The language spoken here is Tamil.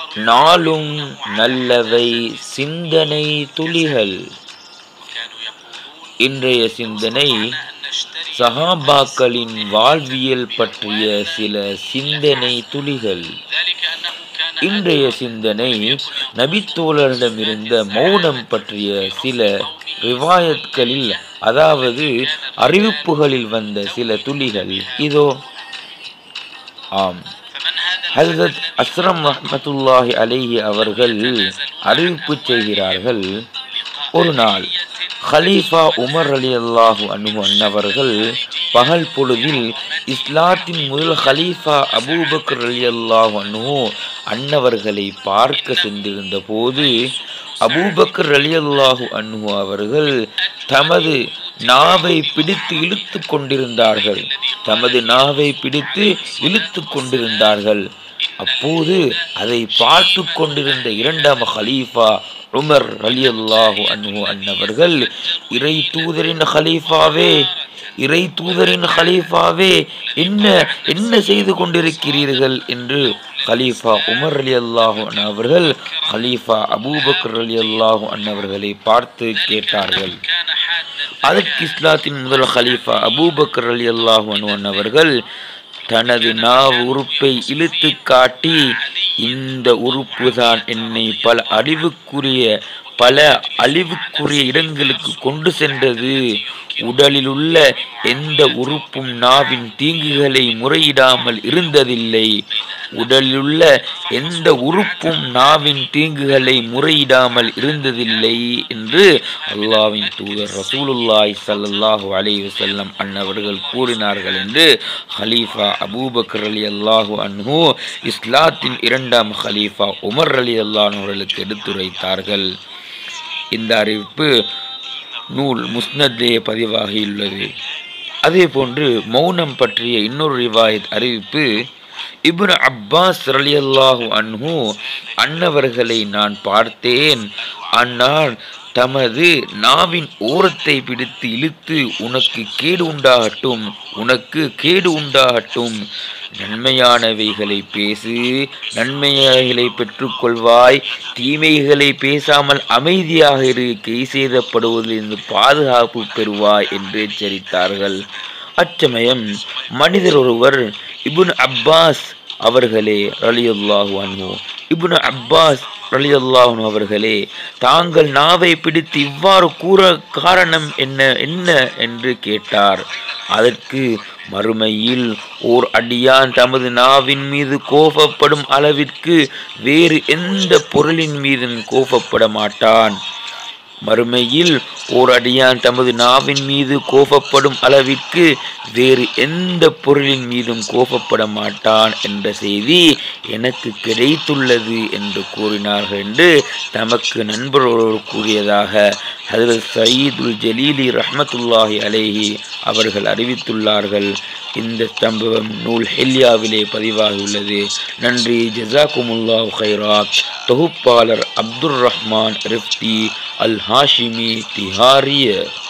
நாளும் நல்லவை சிந்தனை துளிகள் وكانوا يقولون இன்றைய சிந்தனை أن نشتري சஹாபாக்களின் வாழ்வியல் பற்றிய சில சிந்தனை துளிகள் ذلك أنه كان இன்றைய சிந்தனை நபித்தோழரிடமிருந்த மௌனம் பற்றிய சில ரிவாயத்களில் அதாவது அறிவிப்புகளில் வந்த சில துளிகள் இதோ ஆம் فمن هذا ஹசரத் அஸ்ரம் ரஹ்மத்துல்லாஹி அலைஹி அவர்கள் அறிவிப்பு செய்கிறார்கள் ஒரு நாள் ஹலீஃபா உமர் அலி அல்லாஹு அன்ஹு அன்னவர்கள் பகல் பொழுதில் இஸ்லாத்தின் முதல் ஹலீஃபா அபூபக்கர் அலி அல்லாஹு அன்ஹு அன்னவர்களை பார்க்க சென்றிருந்த போது அபூபக்கர் அலி அல்லாஹு அன்ஹு அவர்கள் தமது நாவை பிடித்து இழுத்து கொண்டிருந்தார்கள் தமது நாவை பிடித்து இழுத்து கொண்டிருந்தார்கள் அப்போது அதை பார்த்து கொண்டிருந்த இரண்டாம் ஹலீஃபா உமர் ரலியல்லாஹு அன்ஹு அன்னவர்கள் இறை தூதரின் ஹலீஃபாவே இறை தூதரின் ஹலீஃபாவே என்ன என்ன செய்து கொண்டிருக்கிறீர்கள் என்று ஹலீஃபா உமர் அலி அல்லாஹு அவர்கள் ஹலீஃபா அபூபக்கர் அலி அல்லாஹு அன்னவர்களை பார்த்து கேட்டார்கள் كان حادا அதற்கு இஸ்லாத்தின் முதல் ஹலீஃபா அபூபக்கர் அலி அல்லாஹு அன்ஹு அவர்கள் தனது நாவு உறுப்பை இழுத்து காட்டி இந்த உறுப்பு தான் என்னை பல அறிவுக்குரிய பல அழிவுக்குரிய இடங்களுக்கு கொண்டு சென்றது உடலில் உள்ள எந்த உறுப்பும் நாவின் தீங்குகளை முறையிடாமல் இருந்ததில்லை உடலில் உள்ள எந்த உறுப்பும் நாவின் தீங்குகளை முறையிடாமல் இருந்ததில்லை என்று அல்லாவின் தூதர் ரசூலுல்லாஹி ஸல்லல்லாஹு அலைஹி வஸல்லம் அன்னவர்கள் கூறினார்கள் என்று ஹலீஃபா அபூபக்கர் அலி அல்லாஹு அன்ஹு இஸ்லாத்தின் இரண்டாம் ஹலீஃபா உமர் அலி அல்லாஹ் அவர்களுக்கு எடுத்துரைத்தார்கள் இந்த அறிவிப்பு நூல் முஸ்னத்திலே பதிவாகியுள்ளது அதே போன்று மௌனம் பற்றிய இன்னொரு ரிவாயத் அறிவிப்பு இப்னு அப்பாஸ் ரலியல்லாஹு அன்ஹு அன்னவர்களை நான் பார்த்தேன் அன்னார் தமது நாவின் ஓரத்தை பிடித்து இழுத்து உனக்கு கேடு உண்டாகட்டும் உனக்கு கேடு உண்டாகட்டும் நன்மையானவைகளை பேசு நன்மையானவைகளை பெற்றுக்கொள்வாய் தீமைகளை பேசாமல் அமைதியாக இரு கை செய்தப்படுவதிலிருந்து பாதுகாப்பு பெறுவாய் என்று எச்சரித்தார்கள் அச்சமயம் மனிதர் ஒருவர் இப்னு அப்பாஸ் அவர்களே ரலியுல்லாஹு அன்ஹு இப்னு அப்பாஸ் ரலியுல்லாஹு அவர்களே தாங்கள் நாவை பிடித்து இவ்வாறு கூற காரணம் என்ன என்ன என்று கேட்டார் அதற்கு மறுமையில் ஓர் அடியான் தமது நாவின் மீது கோபப்படும் அளவிற்கு வேறு எந்த பொருளின் மீதும் கோபப்பட மாட்டான் மறுமையில் ஓர் அடியான் தமது நாவின் மீது கோபப்படும் அளவிற்கு வேறு எந்த பொருளின் மீதும் கோபப்பட மாட்டான் என்ற செய்தி எனக்கு கிடைத்துள்ளது என்று கூறினார்கள் என்று தமக்கு நண்பர் ஒருவர் கூறியதாக ஹதரத் சயீதுல் ஜலீலி ரஹ்மத்துல்லாஹி அலைஹி அவர்கள் அறிவித்துள்ளார்கள் இந்த சம்பவம் நூல் ஹெல்யாவிலே பதிவாகியுள்ளது நன்றி ஜசாக்குமுல்லாஹ் ஹைரா தொகுப்பாளர் அப்துர் ரஹ்மான் ரிஃப்தி அல் ஹாஷிமி திஹாரிய